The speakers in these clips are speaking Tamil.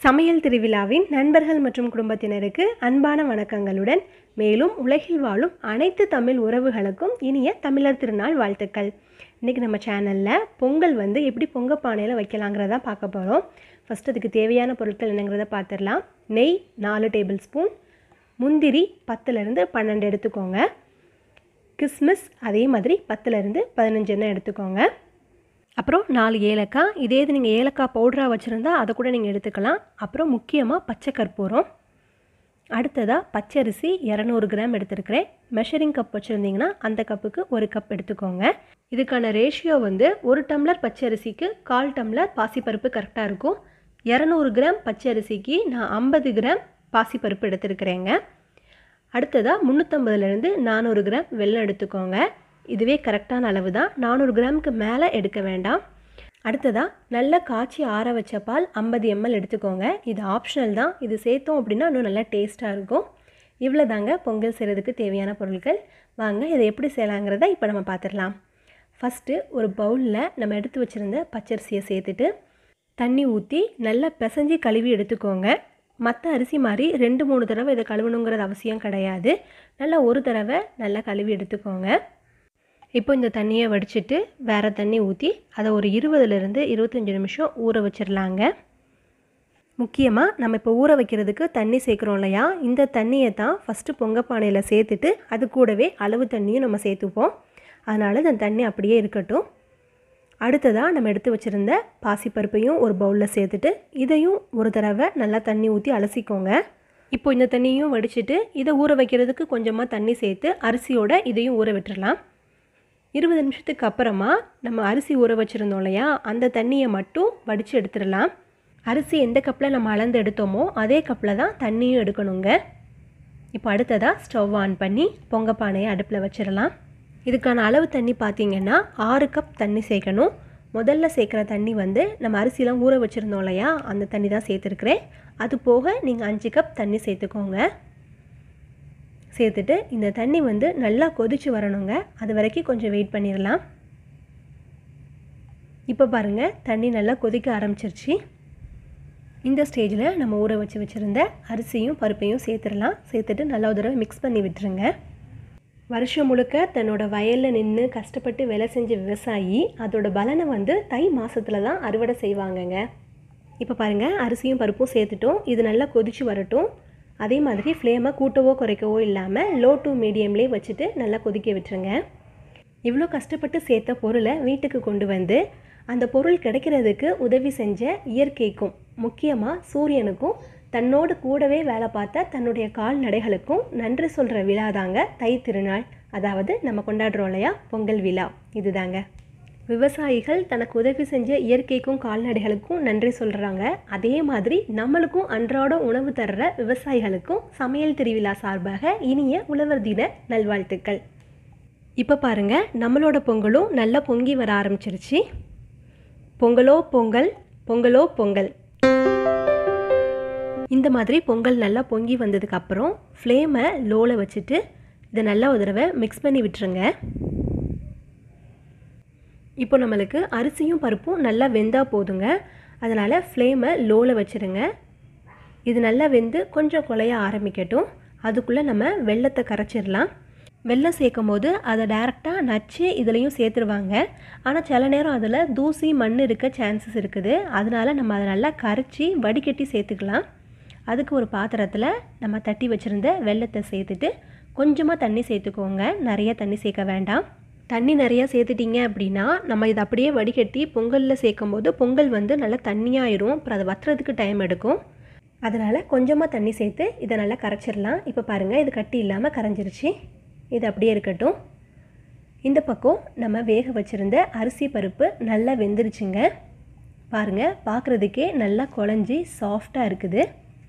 சமையல் திருவிழாவின் நண்பர்கள் மற்றும் குடும்பத்தினருக்கு அன்பான வணக்கங்களுடன் மேலும் உலகில் வாழும் அனைத்து தமிழ் உறவுகளுக்கும் இனிய தமிழர் திருநாள் வாழ்த்துக்கள் இன்றைக்கி நம்ம சேனலில் பொங்கல் வந்து எப்படி பொங்க பானையில் வைக்கலாங்கிறத பார்க்க போகிறோம் ஃபஸ்ட்டு அதுக்கு தேவையான பொருட்கள் என்னங்கிறத பார்த்துடலாம் நெய் நாலு டேபிள் ஸ்பூன் முந்திரி பத்துலேருந்து பன்னெண்டு எடுத்துக்கோங்க கிஸ்மிஸ் அதே மாதிரி பத்துலேருந்து பதினஞ்சு எண்ணெய் எடுத்துக்கோங்க அப்புறம் நாலு ஏலக்காய் இதே இது நீங்கள் ஏலக்காய் பவுடராக வச்சுருந்தா அதை கூட நீங்கள் எடுத்துக்கலாம் அப்புறம் முக்கியமாக பச்சை கற்பூரம் அடுத்ததாக பச்சரிசி இரநூறு கிராம் எடுத்துருக்கிறேன் மெஷரிங் கப் வச்சுருந்தீங்கன்னா அந்த கப்புக்கு ஒரு கப் எடுத்துக்கோங்க இதுக்கான ரேஷியோ வந்து ஒரு டம்ளர் பச்சரிசிக்கு கால் டம்ளர் பாசிப்பருப்பு கரெக்டாக இருக்கும் இரநூறு கிராம் பச்சரிசிக்கு நான் ஐம்பது கிராம் பாசிப்பருப்பு எடுத்துருக்கிறேங்க அடுத்ததாக முந்நூற்றம்பதுலேருந்து நானூறு கிராம் வெல்லம் எடுத்துக்கோங்க இதுவே கரெக்டான அளவு தான் நானூறு கிராமுக்கு மேலே எடுக்க வேண்டாம் அடுத்ததாக நல்லா காய்ச்சி ஆற வச்ச பால் ஐம்பது எம்எல் எடுத்துக்கோங்க இது ஆப்ஷனல் தான் இது சேர்த்தோம் அப்படின்னா இன்னும் நல்லா டேஸ்ட்டாக இருக்கும் இவ்வளோ தாங்க பொங்கல் செய்கிறதுக்கு தேவையான பொருட்கள் வாங்க இதை எப்படி செய்யலாங்கிறத இப்போ நம்ம பார்த்துடலாம் ஃபஸ்ட்டு ஒரு பவுலில் நம்ம எடுத்து வச்சுருந்த பச்சரிசியை சேர்த்துட்டு தண்ணி ஊற்றி நல்லா பிசைஞ்சு கழுவி எடுத்துக்கோங்க மற்ற அரிசி மாதிரி ரெண்டு மூணு தடவை இதை கழுவணுங்கிறது அவசியம் கிடையாது நல்லா ஒரு தடவை நல்லா கழுவி எடுத்துக்கோங்க இப்போ இந்த தண்ணியை வடிச்சிட்டு வேறு தண்ணி ஊற்றி அதை ஒரு இருபதுலேருந்து இருபத்தஞ்சி நிமிஷம் ஊற வச்சிடலாங்க முக்கியமாக நம்ம இப்போ ஊற வைக்கிறதுக்கு தண்ணி சேர்க்குறோம் இல்லையா இந்த தண்ணியை தான் ஃபஸ்ட்டு பொங்கப்பானையில் சேர்த்துட்டு அது கூடவே அளவு தண்ணியும் நம்ம சேர்த்துப்போம் அதனால் இந்த தண்ணி அப்படியே இருக்கட்டும் அடுத்ததாக நம்ம எடுத்து வச்சுருந்த பாசிப்பருப்பையும் ஒரு பவுலில் சேர்த்துட்டு இதையும் ஒரு தடவை நல்லா தண்ணி ஊற்றி அலசிக்கோங்க இப்போ இந்த தண்ணியும் வடிச்சிட்டு இதை ஊற வைக்கிறதுக்கு கொஞ்சமாக தண்ணி சேர்த்து அரிசியோட இதையும் ஊற விட்டுறலாம் இருபது நிமிஷத்துக்கு அப்புறமா நம்ம அரிசி ஊற வச்சுருந்தோம் இல்லையா அந்த தண்ணியை மட்டும் வடித்து எடுத்துடலாம் அரிசி எந்த கப்பில் நம்ம அளந்து எடுத்தோமோ அதே கப்பில் தான் தண்ணியும் எடுக்கணுங்க இப்போ அடுத்ததாக ஸ்டவ் ஆன் பண்ணி பொங்கப்பானையை அடுப்பில் வச்சிடலாம் இதுக்கான அளவு தண்ணி பார்த்திங்கன்னா ஆறு கப் தண்ணி சேர்க்கணும் முதல்ல சேர்க்குற தண்ணி வந்து நம்ம அரிசிலாம் ஊற வச்சுருந்தோம் இல்லையா அந்த தண்ணி தான் சேர்த்துருக்குறேன் அது போக நீங்கள் அஞ்சு கப் தண்ணி சேர்த்துக்கோங்க சேர்த்துட்டு இந்த தண்ணி வந்து நல்லா கொதித்து வரணுங்க அது வரைக்கும் கொஞ்சம் வெயிட் பண்ணிடலாம் இப்போ பாருங்கள் தண்ணி நல்லா கொதிக்க ஆரம்பிச்சிருச்சு இந்த ஸ்டேஜில் நம்ம ஊற வச்சு வச்சுருந்த அரிசியும் பருப்பையும் சேர்த்துடலாம் சேர்த்துட்டு நல்லா ஒரு தடவை மிக்ஸ் பண்ணி விட்டுருங்க வருஷம் முழுக்க தன்னோட வயலில் நின்று கஷ்டப்பட்டு வேலை செஞ்ச விவசாயி அதோட பலனை வந்து தை மாதத்தில் தான் அறுவடை செய்வாங்கங்க இப்போ பாருங்கள் அரிசியும் பருப்பும் சேர்த்துட்டோம் இது நல்லா கொதித்து வரட்டும் அதே மாதிரி ஃப்ளேமை கூட்டவோ குறைக்கவோ இல்லாமல் லோ டு மீடியம்லேயே வச்சுட்டு நல்லா கொதிக்க விட்டுருங்க இவ்வளோ கஷ்டப்பட்டு சேர்த்த பொருளை வீட்டுக்கு கொண்டு வந்து அந்த பொருள் கிடைக்கிறதுக்கு உதவி செஞ்ச இயற்கைக்கும் முக்கியமாக சூரியனுக்கும் தன்னோடு கூடவே வேலை பார்த்த தன்னுடைய கால்நடைகளுக்கும் நன்றி சொல்கிற விழா தாங்க தை திருநாள் அதாவது நம்ம கொண்டாடுறோம் இல்லையா பொங்கல் விழா இதுதாங்க விவசாயிகள் தனக்கு உதவி செஞ்ச இயற்கைக்கும் கால்நடைகளுக்கும் நன்றி சொல்கிறாங்க அதே மாதிரி நம்மளுக்கும் அன்றாட உணவு தர்ற விவசாயிகளுக்கும் சமையல் திருவிழா சார்பாக இனிய உழவர் தின நல்வாழ்த்துக்கள் இப்போ பாருங்கள் நம்மளோட பொங்கலும் நல்லா பொங்கி வர ஆரம்பிச்சிருச்சு பொங்கலோ பொங்கல் பொங்கலோ பொங்கல் இந்த மாதிரி பொங்கல் நல்லா பொங்கி வந்ததுக்கப்புறம் ஃப்ளேமை லோவில் வச்சுட்டு இதை நல்லா ஒரு தடவை மிக்ஸ் பண்ணி விட்டுருங்க இப்போ நம்மளுக்கு அரிசியும் பருப்பும் நல்லா வெந்தால் போதுங்க அதனால் ஃப்ளேமை லோவில் வச்சுருங்க இது நல்லா வெந்து கொஞ்சம் குலைய ஆரம்பிக்கட்டும் அதுக்குள்ளே நம்ம வெள்ளத்தை கரைச்சிடலாம் வெள்ளம் சேர்க்கும் போது அதை டேரெக்டாக நச்சு இதுலேயும் சேர்த்துருவாங்க ஆனால் சில நேரம் அதில் தூசி மண் இருக்க சான்சஸ் இருக்குது அதனால் நம்ம அதை நல்லா கரைச்சி வடிகட்டி சேர்த்துக்கலாம் அதுக்கு ஒரு பாத்திரத்தில் நம்ம தட்டி வச்சுருந்த வெள்ளத்தை சேர்த்துட்டு கொஞ்சமாக தண்ணி சேர்த்துக்கோங்க நிறைய தண்ணி சேர்க்க வேண்டாம் தண்ணி நிறையா சேர்த்துட்டிங்க அப்படின்னா நம்ம இதை அப்படியே வடிகட்டி பொங்கலில் சேர்க்கும் போது பொங்கல் வந்து நல்லா தண்ணியாயிரும் அப்புறம் அதை வத்துறதுக்கு டைம் எடுக்கும் அதனால் கொஞ்சமாக தண்ணி சேர்த்து இதை நல்லா கரைச்சிடலாம் இப்போ பாருங்கள் இது கட்டி இல்லாமல் கரைஞ்சிருச்சு இது அப்படியே இருக்கட்டும் இந்த பக்கம் நம்ம வேக வச்சுருந்த அரிசி பருப்பு நல்லா வெந்துருச்சுங்க பாருங்கள் பார்க்குறதுக்கே நல்லா குழஞ்சி சாஃப்டாக இருக்குது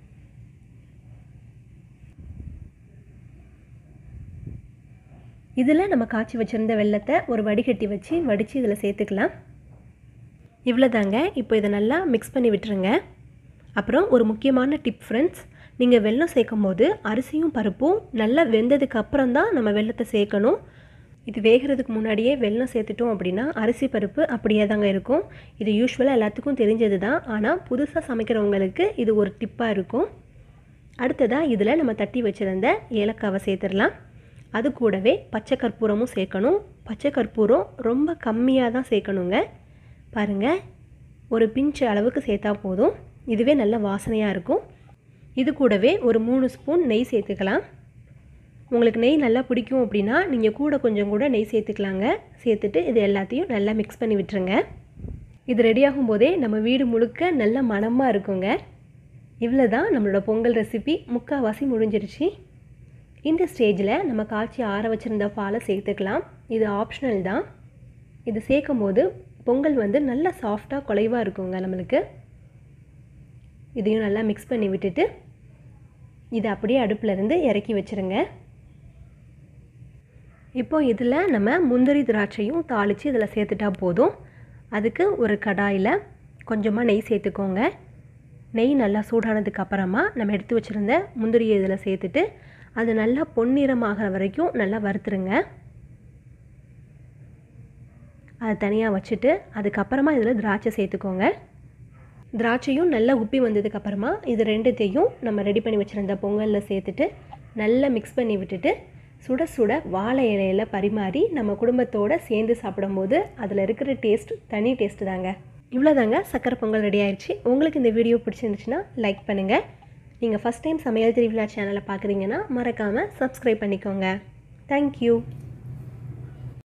இதில் நம்ம காய்ச்சி வச்சுருந்த வெள்ளத்தை ஒரு வடிகட்டி வச்சு வடித்து இதில் சேர்த்துக்கலாம் இவ்வளோ தாங்க இப்போ இதை நல்லா மிக்ஸ் பண்ணி விட்டுருங்க அப்புறம் ஒரு முக்கியமான டிப் ஃப்ரெண்ட்ஸ் நீங்கள் வெல்லம் சேர்க்கும் போது அரிசியும் பருப்பும் நல்லா வெந்ததுக்கு அப்புறம் தான் நம்ம வெள்ளத்தை சேர்க்கணும் இது வேகிறதுக்கு முன்னாடியே வெல்லம் சேர்த்துட்டோம் அப்படின்னா அரிசி பருப்பு அப்படியே தாங்க இருக்கும் இது யூஸ்வலாக எல்லாத்துக்கும் தெரிஞ்சது தான் ஆனால் புதுசாக சமைக்கிறவங்களுக்கு இது ஒரு டிப்பாக இருக்கும் அடுத்ததாக இதில் நம்ம தட்டி வச்சுருந்த ஏலக்காவை சேர்த்துடலாம் அது கூடவே பச்சை கற்பூரமும் சேர்க்கணும் பச்சை கற்பூரம் ரொம்ப கம்மியாக தான் சேர்க்கணுங்க பாருங்கள் ஒரு பிஞ்சு அளவுக்கு சேர்த்தா போதும் இதுவே நல்ல வாசனையாக இருக்கும் இது கூடவே ஒரு மூணு ஸ்பூன் நெய் சேர்த்துக்கலாம் உங்களுக்கு நெய் நல்லா பிடிக்கும் அப்படின்னா நீங்கள் கூட கொஞ்சம் கூட நெய் சேர்த்துக்கலாங்க சேர்த்துட்டு இது எல்லாத்தையும் நல்லா மிக்ஸ் பண்ணி விட்டுருங்க இது ரெடியாகும் போதே நம்ம வீடு முழுக்க நல்ல மணமாக இருக்குங்க இவ்வளோ தான் நம்மளோட பொங்கல் ரெசிபி முக்கால்வாசி முடிஞ்சிருச்சு இந்த ஸ்டேஜில் நம்ம காய்ச்சி ஆற வச்சுருந்த பாலை சேர்த்துக்கலாம் இது ஆப்ஷனல் தான் இது சேர்க்கும் போது பொங்கல் வந்து நல்லா சாஃப்டாக குலைவாக இருக்குங்க நம்மளுக்கு இதையும் நல்லா மிக்ஸ் பண்ணி விட்டுட்டு இதை அப்படியே அடுப்பில் இருந்து இறக்கி வச்சுருங்க இப்போ இதில் நம்ம முந்திரி திராட்சையும் தாளித்து இதில் சேர்த்துட்டா போதும் அதுக்கு ஒரு கடாயில் கொஞ்சமாக நெய் சேர்த்துக்கோங்க நெய் நல்லா சூடானதுக்கு அப்புறமா நம்ம எடுத்து வச்சுருந்த முந்திரியை இதில் சேர்த்துட்டு அது நல்லா பொன்னிறமாகிற வரைக்கும் நல்லா வறுத்துருங்க அதை தனியாக வச்சுட்டு அதுக்கப்புறமா இதில் திராட்சை சேர்த்துக்கோங்க திராட்சையும் நல்லா உப்பி வந்ததுக்கப்புறமா இது ரெண்டுத்தையும் நம்ம ரெடி பண்ணி வச்சுருந்த பொங்கலில் சேர்த்துட்டு நல்லா மிக்ஸ் பண்ணி விட்டுட்டு சுட சுட வாழை இலையில் பரிமாறி நம்ம குடும்பத்தோடு சேர்ந்து சாப்பிடும்போது அதில் இருக்கிற டேஸ்ட் தனி டேஸ்ட்டு தாங்க இவ்வளோதாங்க சக்கரை பொங்கல் ரெடி ஆயிடுச்சு உங்களுக்கு இந்த வீடியோ பிடிச்சிருந்துச்சுன்னா லைக் பண்ணுங்கள் நீங்கள் ஃபஸ்ட் டைம் சமையல் திருவிழா சேனலை பார்க்குறீங்கன்னா மறக்காமல் சப்ஸ்கிரைப் பண்ணிக்கோங்க தேங்க்யூ